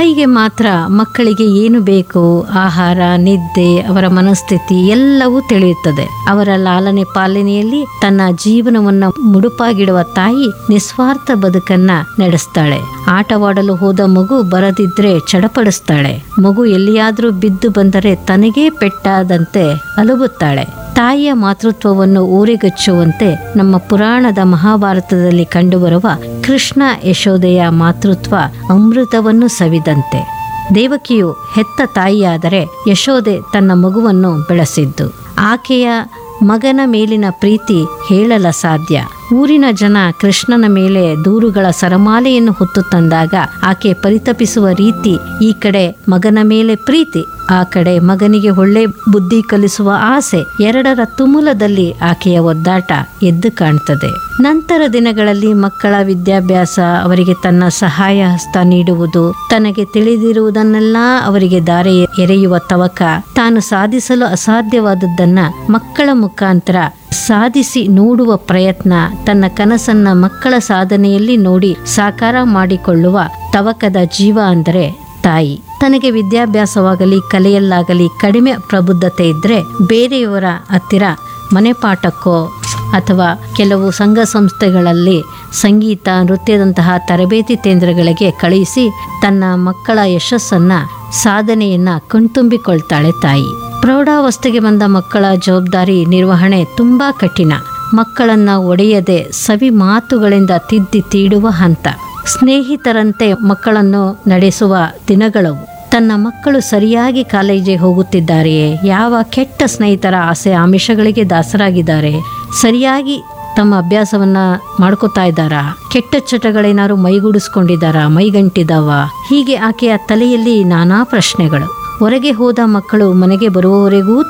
ತಾಯಿಗೆ ಮಾತ್ರ ಮಕ್ಕಳಿಗೆ ಏನು ಬೇಕು ಆಹಾರ ನಿದ್ದೆ ಅವರ ಮನಸ್ಥಿತಿ ಎಲ್ಲವೂ ತಿಳಿಯುತ್ತದೆ ಅವರ ಲಾಲನೆ ಪಾಲನೆಯಲ್ಲಿ ತನ್ನ ಜೀವನವನ್ನ ಮುಡುಪಾಗಿಡುವ ತಾಯಿ ನಿಸ್ವಾರ್ಥ ಬದುಕನ್ನ ನಡೆಸ್ತಾಳೆ ಆಟವಾಡಲು ಹೋದ ಮಗು ಬರದಿದ್ರೆ ಚಡಪಡಿಸ್ತಾಳೆ ಮಗು ಎಲ್ಲಿಯಾದ್ರೂ ಬಿದ್ದು ಬಂದರೆ ತನಗೇ ಪೆಟ್ಟಾದಂತೆ ಅಲುಬುತ್ತಾಳೆ ತಾಯಿಯ ಮಾತೃತ್ವವನ್ನು ಊರೆಗಚ್ಚುವಂತೆ ನಮ್ಮ ಪುರಾಣದ ಮಹಾಭಾರತದಲ್ಲಿ ಕಂಡುಬರುವ ಕೃಷ್ಣ ಯಶೋದೆಯ ಮಾತೃತ್ವ ಅಮೃತವನ್ನು ಸವಿದಂತೆ ದೇವಕಿಯು ಹೆತ್ತ ತಾಯಿಯಾದರೆ ಯಶೋದೆ ತನ್ನ ಮಗುವನ್ನು ಬೆಳೆಸಿದ್ದು ಆಕೆಯ ಮಗನ ಮೇಲಿನ ಪ್ರೀತಿ ಹೇಳಲ ಸಾಧ್ಯ ಊರಿನ ಜನ ಕೃಷ್ಣನ ಮೇಲೆ ದೂರುಗಳ ಸರಮಾಲೆಯನ್ನು ಹೊತ್ತು ತಂದಾಗ ಆಕೆ ಪರಿತಪಿಸುವ ರೀತಿ ಈ ಕಡೆ ಮಗನ ಮೇಲೆ ಪ್ರೀತಿ ಆ ಕಡೆ ಮಗನಿಗೆ ಒಳ್ಳೆ ಬುದ್ಧಿ ಕಲಿಸುವ ಆಸೆ ಎರಡರ ತುಮುಲದಲ್ಲಿ ಆಕೆಯ ಒದ್ದಾಟ ಎದ್ದು ಕಾಣ್ತದೆ ನಂತರ ದಿನಗಳಲ್ಲಿ ಮಕ್ಕಳ ವಿದ್ಯಾಭ್ಯಾಸ ಅವರಿಗೆ ತನ್ನ ಸಹಾಯ ಹಸ್ತ ನೀಡುವುದು ತನಗೆ ತಿಳಿದಿರುವುದನ್ನೆಲ್ಲ ಅವರಿಗೆ ದಾರಿ ಎರೆಯುವ ತವಕ ತಾನು ಸಾಧಿಸಲು ಅಸಾಧ್ಯವಾದದ್ದನ್ನ ಮಕ್ಕಳ ಮುಖಾಂತರ ಸಾಧಿಸಿ ನೋಡುವ ಪ್ರಯತ್ನ ತನ್ನ ಕನಸನ್ನ ಮಕ್ಕಳ ಸಾಧನೆಯಲ್ಲಿ ನೋಡಿ ಸಾಕಾರ ಮಾಡಿಕೊಳ್ಳುವ ತವಕದ ಜೀವ ಅಂದರೆ ತಾಯಿ ತನಗೆ ವಿದ್ಯಾಭ್ಯಾಸವಾಗಲಿ ಕಲೆಯಲ್ಲಾಗಲಿ ಕಡಿಮೆ ಪ್ರಬುದ್ಧತೆ ಇದ್ದರೆ ಬೇರೆಯವರ ಹತ್ತಿರ ಮನೆಪಾಠಕ್ಕೋ ಅಥವಾ ಕೆಲವು ಸಂಘ ಸಂಸ್ಥೆಗಳಲ್ಲಿ ಸಂಗೀತ ನೃತ್ಯದಂತಹ ತರಬೇತಿ ಕೇಂದ್ರಗಳಿಗೆ ಕಳುಹಿಸಿ ತನ್ನ ಮಕ್ಕಳ ಯಶಸ್ಸನ್ನ ಸಾಧನೆಯನ್ನ ಕಣ್ತುಂಬಿಕೊಳ್ತಾಳೆ ತಾಯಿ ಪ್ರೌಢಾವಸ್ಥೆಗೆ ಬಂದ ಮಕ್ಕಳ ಜವಾಬ್ದಾರಿ ನಿರ್ವಹಣೆ ತುಂಬಾ ಕಠಿಣ ಮಕ್ಕಳನ್ನ ಒಡೆಯದೆ ಸವಿ ಮಾತುಗಳಿಂದ ತಿದ್ದಿ ತೀಡುವ ಹಂತ ಸ್ನೇಹಿತರಂತೆ ಮಕ್ಕಳನ್ನು ನಡೆಸುವ ದಿನಗಳವು ತನ್ನ ಮಕ್ಕಳು ಸರಿಯಾಗಿ ಕಾಲೇಜಿಗೆ ಹೋಗುತ್ತಿದ್ದಾರೆಯೇ ಯಾವ ಕೆಟ್ಟ ಸ್ನೇಹಿತರ ಆಸೆ ಆಮಿಷಗಳಿಗೆ ದಾಸರಾಗಿದ್ದಾರೆ ಸರಿಯಾಗಿ ತಮ್ಮ ಅಭ್ಯಾಸವನ್ನ ಮಾಡ್ಕೋತಾ ಇದ್ದಾರಾ ಕೆಟ್ಟ ಚಟಗಳೇನಾದ್ರು ಮೈಗೂಡಿಸ್ಕೊಂಡಿದ್ದಾರಾ ಮೈಗಂಟಿದಾವ ಹೀಗೆ ಆಕೆಯ ತಲೆಯಲ್ಲಿ ನಾನಾ ಪ್ರಶ್ನೆಗಳು ಹೊರಗೆ ಹೋದ ಮಕ್ಕಳು ಮನೆಗೆ ಬರುವವರೆಗೂ